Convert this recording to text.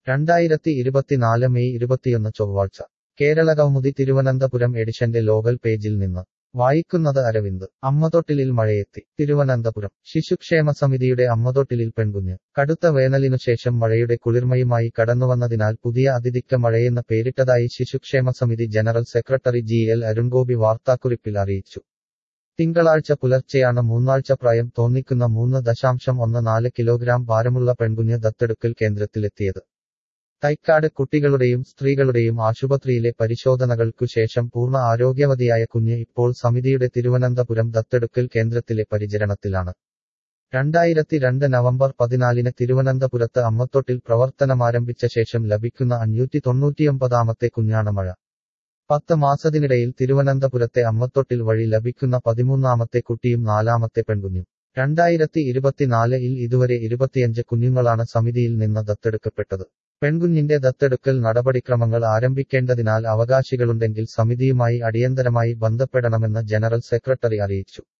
രണ്ടായിരത്തി ഇരുപത്തിനാല് മെയ് ഇരുപത്തിയൊന്ന് ചൊവ്വാഴ്ച കേരള കൗമുദി തിരുവനന്തപുരം എഡിഷന്റെ ലോകൽ പേജിൽ നിന്ന് വായിക്കുന്നത് അരവിന്ദ് അമ്മതൊട്ടിലിൽ മഴയെത്തി തിരുവനന്തപുരം ശിശുക്ഷേമ സമിതിയുടെ അമ്മതൊട്ടിലിൽ പെൺകുഞ്ഞ് കടുത്ത വേനലിനു ശേഷം മഴയുടെ കുളിർമയുമായി കടന്നുവന്നതിനാൽ പുതിയ അതിഥിക്ക മഴയെന്ന് പേരിട്ടതായി ശിശുക്ഷേമ സമിതി general secretary G L Arun Gopi വാർത്താക്കുറിപ്പിൽ അറിയിച്ചു തിങ്കളാഴ്ച പുലർച്ചെയാണ് മൂന്നാഴ്ച പ്രായം തോന്നിക്കുന്ന മൂന്ന് ദശാംശം ഒന്ന് നാല് കിലോഗ്രാം ഭാരമുള്ള പെൺകുഞ്ഞ് ദത്തെടുക്കൽ കേന്ദ്രത്തിലെത്തിയത് തൈക്കാട് കുട്ടികളുടെയും സ്ത്രീകളുടെയും ആശുപത്രിയിലെ പരിശോധനകൾക്കു ശേഷം പൂർണ്ണ ആരോഗ്യവതിയായ കുഞ്ഞ് ഇപ്പോൾ സമിതിയുടെ തിരുവനന്തപുരം ദത്തെടുക്കൽ കേന്ദ്രത്തിലെ പരിചരണത്തിലാണ് രണ്ടായിരത്തി രണ്ട് നവംബർ പതിനാലിന് തിരുവനന്തപുരത്ത് അമ്മത്തൊട്ടിൽ പ്രവർത്തനമാരംഭിച്ച ശേഷം ലഭിക്കുന്ന അഞ്ഞൂറ്റി തൊണ്ണൂറ്റിയൊമ്പതാമത്തെ കുഞ്ഞാണ് മഴ പത്ത് മാസത്തിനിടയിൽ തിരുവനന്തപുരത്തെ അമ്മത്തൊട്ടിൽ വഴി ലഭിക്കുന്ന പതിമൂന്നാമത്തെ കുട്ടിയും നാലാമത്തെ പെൺകുഞ്ഞും രണ്ടായിരത്തി ഇരുപത്തിനാലിൽ ഇതുവരെ ഇരുപത്തിയഞ്ച് കുഞ്ഞുങ്ങളാണ് സമിതിയിൽ നിന്ന് ദത്തെടുക്കപ്പെട്ടത് പെൺകുഞ്ഞിന്റെ ദത്തെടുക്കൽ നടപടിക്രമങ്ങൾ ആരംഭിക്കേണ്ടതിനാൽ അവകാശികളുണ്ടെങ്കിൽ സമിതിയുമായി അടിയന്തരമായി ബന്ധപ്പെടണമെന്ന് ജനറൽ സെക്രട്ടറി അറിയിച്ചു